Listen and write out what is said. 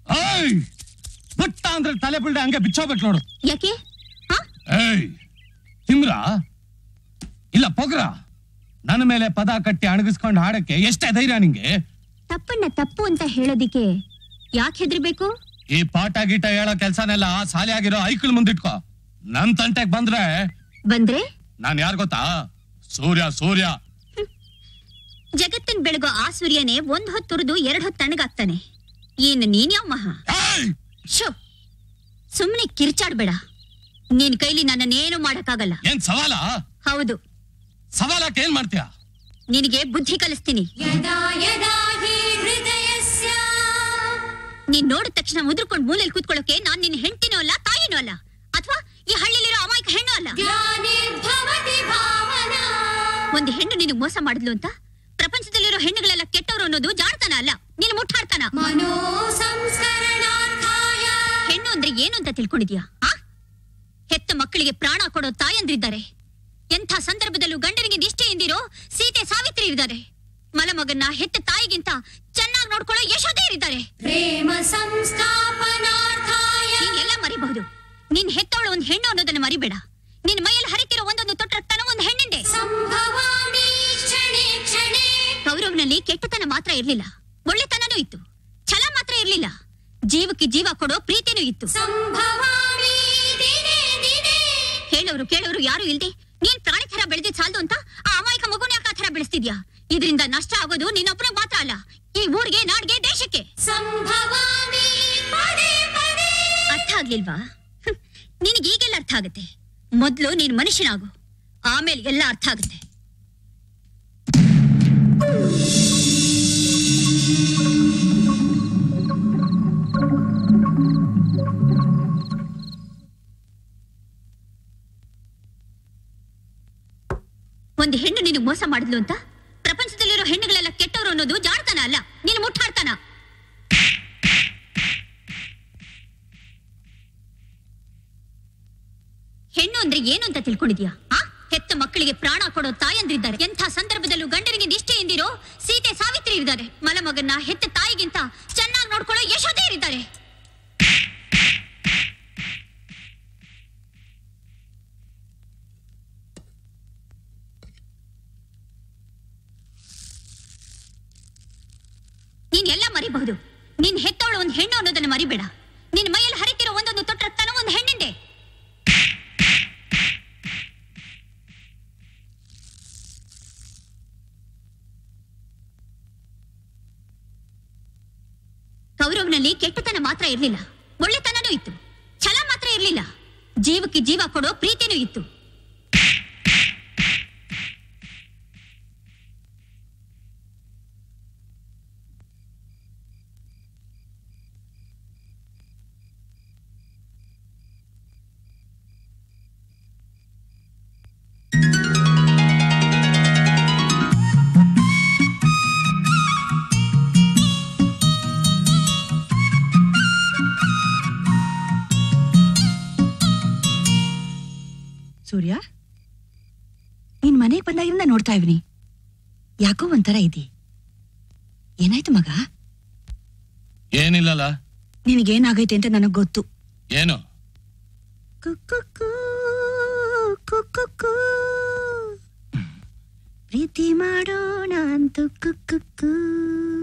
ಏಯ್ ಬುಟ್ಟ ಅಂದ್ರೆ ತಲೆ ಬಿಲ್ಡೆ ಹಂಗೆ ಬಿಚ್ಚೋಗ್ಬೇಕು ನೋಡು ಯಾಕೆ ಹಾ ಏಯ್ ತಿಮ್ರ ಇಲ್ಲ ಪೊಗ್ರ ನನ್ನ ಮೇಲೆ ಪದ ಕಟ್ಟಿ ಅಣಗಿಸ್ಕೊಂಡು ಹಾಡಕ್ಕೆ ಎಷ್ಟೇ ಧೈರ್ಯ ನಿಂಗೆ ತಪ್ಪನ್ನ ತಪ್ಪು ಅಂತ ಹೇಳೋದಿಕ್ಕೆ ಯಾಕೆ ಹೆದರ್ಬೇಕು ಈ ಪಾಠ ಗೀಟ ಹೇಳೋ ಕೆಲ್ಸನೆಲ್ಲ ಸಾಲಿ ಆಗಿರೋ ಐಕಲ್ ಮುಂದಿಟ್ಕೋ ನನ್ ತಂಟೆಗ್ ಬಂದ್ರೆ ಬಂದ್ರೆ ನಾನ್ ಯಾರ್ ಗೊತ್ತಾ ಸೂರ್ಯ ಸೂರ್ಯ ಜಗತ್ತಿನ ಬೆಳಗೋ ಆ ಸೂರ್ಯನೇ ಒಂದ್ ಹೊತ್ತು ತುರಿದು ಎರಡ್ ಹೊತ್ತು ತಣ್ಣಗಾಗ್ತಾನೆ ಏನ್ ನೀನ್ಯಾವ ಮಹಾ ಏಯ್! ಶೋ ಸುಮ್ನೆ ಕಿರ್ಚಾಡ್ಬೇಡ ನಿನ್ ಕೈಲಿ ನನ್ನನ್ನೇನು ಮಾಡಕ್ಕಾಗಲ್ಲ ಏನ್ ಸವಾಲ ಹೌದು ಸವಾಲಕ್ಕೆ ಏನ್ ಮಾಡ್ತೀಯ ನಿನಗೆ ಬುದ್ಧಿ ಕಲಿಸ್ತೀನಿ ನೀನ್ ನೋಡಿದ ತಕ್ಷಣ ಮುದ್ರಕೊಂಡ್ ಮೂಲೆಯಲ್ಲಿ ಕೂತ್ಕೊಳ್ಳೋಕೆ ನಾನ್ ನಿನ್ ಹೆಂಡತಿನೂ ಅಲ್ಲ ತಾಯಿನೂ ಅಲ್ಲ ಅಥವಾ ಈ ಹಳ್ಳಿಲಿರೋ ಅಮಾಯಕ ಹೆಣ್ಣು ಅಲ್ಲ ಒಂದು ಹೆಣ್ಣು ನಿನಗ್ ಮೋಸ ಮಾಡಿದ್ಲು ಅಂತ ಪ್ರಪಂಚದಲ್ಲಿರೋ ಹೆಣ್ಣುಗಳೆಲ್ಲ ಕೆಟ್ಟವರು ಅನ್ನೋದು ಜಾಣತನ ಅಲ್ಲ ನೀನು ಮುಟ್ಟಾಡ್ತಾನ ಹೆಣ್ಣು ಅಂದ್ರೆ ಏನು ಅಂತ ತಿಳ್ಕೊಂಡಿದ್ಯಾ ಆ ಹೆತ್ತ ಮಕ್ಕಳಿಗೆ ಪ್ರಾಣ ಕೊಡೋ ತಾಯಂದ್ರಿದ್ದಾರೆ ಎಂಥ ಸಂದರ್ಭದಲ್ಲೂ ಗಂಡನಿಗೆ ನಿಷ್ಠೆಯಿಂದಿರೋ ಸೀತೆ ಸಾವಿತ್ರಿ ಇದ್ದಾರೆ ಮಲಮಗನ್ನ ಹೆತ್ತ ತಾಯಿಗಿಂತ ಚೆನ್ನಾಗಿ ನೋಡ್ಕೊಳ್ಳೋ ಯಶೋದೆ ಇದ್ದಾರೆ ಪ್ರೇಮ ಸಂಸ್ಥಾಪನಾರ್ಥಾಯ ನೀನ್ ಎಲ್ಲ ಮರಿಬಹುದು ನಿನ್ ಹೆತ್ತವಳು ಒಂದ್ ಹೆಣ್ಣು ಅನ್ನೋದನ್ನ ಮರಿಬೇಡ ನಿನ್ ಮೈಯಲ್ಲಿ ಹರಿತಿರೋ ಒಂದೊಂದು ತೊಟ್ಟ ರಕ್ತನ ಒಂದ್ ಹೆಣ್ಣಿಂದೆ ಸಂಭವಾಮಿ ಕ್ಷಣೆ ಕ್ಷಣೆ ಕೌರವ್ನಲ್ಲಿ ಕೆಟ್ಟತನ ಮಾತ್ರ ಇರ್ಲಿಲ್ಲ ಒಳ್ಳೆತನನೂ ಇತ್ತು ಛಲ ಮಾತ್ರ ಇರ್ಲಿಲ್ಲ ಜೀವಕ್ಕೆ ಜೀವ ಕೊಡೋ ಪ್ರೀತಿನೂ ಇತ್ತು ಸಂಭವಾಮಿ ದಿನೇ ದಿನೇ ಹೇಳೋರು ಕೇಳೋರು ಯಾರು ಇಲ್ದೆ ನೀನ್ ಪ್ರಾಣಿ ತರ ಬೆಳೆದಿದ್ ಸಾಲ್ದು ಅಂತ ಆ ಅಮಾಯಕ ಮಗುನ ಯಾಕೆ ಆ ತರ ಬೆಳೆಸ್ತಿದ್ಯಾ ಇದರಿಂದ ನಷ್ಟ ಆಗೋದು ನಿನ್ನೊಬ್ಬನಿಗೆ ಮಾತ್ರ ಅಲ್ಲ ಈ ಊರಿಗೆ ನಾಡ್ಗೆ ದೇಶಕ್ಕೆ ಸಂಭವಾಮಿ ಪದೇ ಪದೇ ಅರ್ಥ ಆಗ್ಲಿಲ್ವಾ ಹ್ಮ್. ನಿನಗ್ ಈಗೆಲ್ಲ ಅರ್ಥ ಆಗುತ್ತೆ ಮೊದ್ಲು ನೀನ್ ಮನುಷ್ಯನಾಗು ಆಮೇಲೆ ಎಲ್ಲ ಅರ್ಥ ಆಗುತ್ತೆ ಒಂದು ಹೆಣ್ಣು ನಿನಗ್ ಮೋಸ ಮಾಡಿದ್ಲು ಅಂತ ಪ್ರಪಂಚದಲ್ಲಿರೋ ಹೆಣ್ಣುಗಳೆಲ್ಲ ಕೆಟ್ಟವರು ಅನ್ನೋದು ಜಾಡ್ತಾನ ಅಲ್ಲ ನೀನು ಮುಟ್ಟಾಡ್ತಾನ ಹೆಣ್ಣು ಅಂದ್ರೆ ಏನು ಅಂತ ತಿಳ್ಕೊಂಡಿದ್ಯಾ ಆ ಹೆತ್ತ ಮಕ್ಕಳಿಗೆ ಪ್ರಾಣ ಕೊಡೋ ತಾಯಂದ್ರಿದ್ದಾರೆ ಎಂಥ ಸಂದರ್ಭದಲ್ಲೂ ಗಂಡನಿಗೆ ನಿಷ್ಠೆಯಿಂದಿರೋ ಸೀತೆ ಸಾವಿತ್ರಿ ಇದ್ದಾರೆ ಮಲಮಗನ್ನ ಹೆತ್ತ ತಾಯಿಗಿಂತ ಚೆನ್ನಾಗಿ ನೋಡ್ಕೊಳ್ಳೋ ಯಶೋದೆ ಇದ್ದಾರೆ ನೀನ್ ಎಲ್ಲ ಮರಿಬಹುದು ನಿನ್ ಹೆತ್ತವಳು ಒಂದ್ ಹೆಣ್ಣು ಅನ್ನೋದನ್ನ ಮರಿಬೇಡ ನಿನ್ ಮೈಯಲ್ಲಿ ಹರಿತಿರೋ ಒಂದೊಂದು ತೊಟ್ಟ ರಕ್ತನ ಒಂದ್ ಹೆಣ್ಣಿಂದೆ ಕೌರವ್ನಲ್ಲಿ ಕೆಟ್ಟತನ ಮಾತ್ರ ಇರ್ಲಿಲ್ಲ ಒಳ್ಳೆತನನೂ ಇತ್ತು ಛಲ ಮಾತ್ರ ಇರ್ಲಿಲ್ಲ ಜೀವಕ್ಕೆ ಜೀವ ಕೊಡೋ ಪ್ರೀತಿನೂ ಇತ್ತು ಸೂರ್ಯ ನೀನ್ ಮನೆಗ್ ಬಂದಾಗಿಂದ ನೋಡ್ತಾ ಇವ್ನಿ ಯಾಕೋ ಒಂಥರ ಇದಿ ಏನಾಯ್ತು ಮಗ ಏನಿಲ್ಲಲ್ಲ ನಿನಗೇನಾಗೈತೆ ಅಂತ ನನಗ್ ಗೊತ್ತು ಏನು ಕುಕ್ಕುಕ್ಕೂ, ಕುಕ್ಕುಕ್ಕೂ. ಪ್ರೀತಿ ಮಾಡೋಣ ಅಂತು ಕುಕ್ಕುಕ್ಕೂ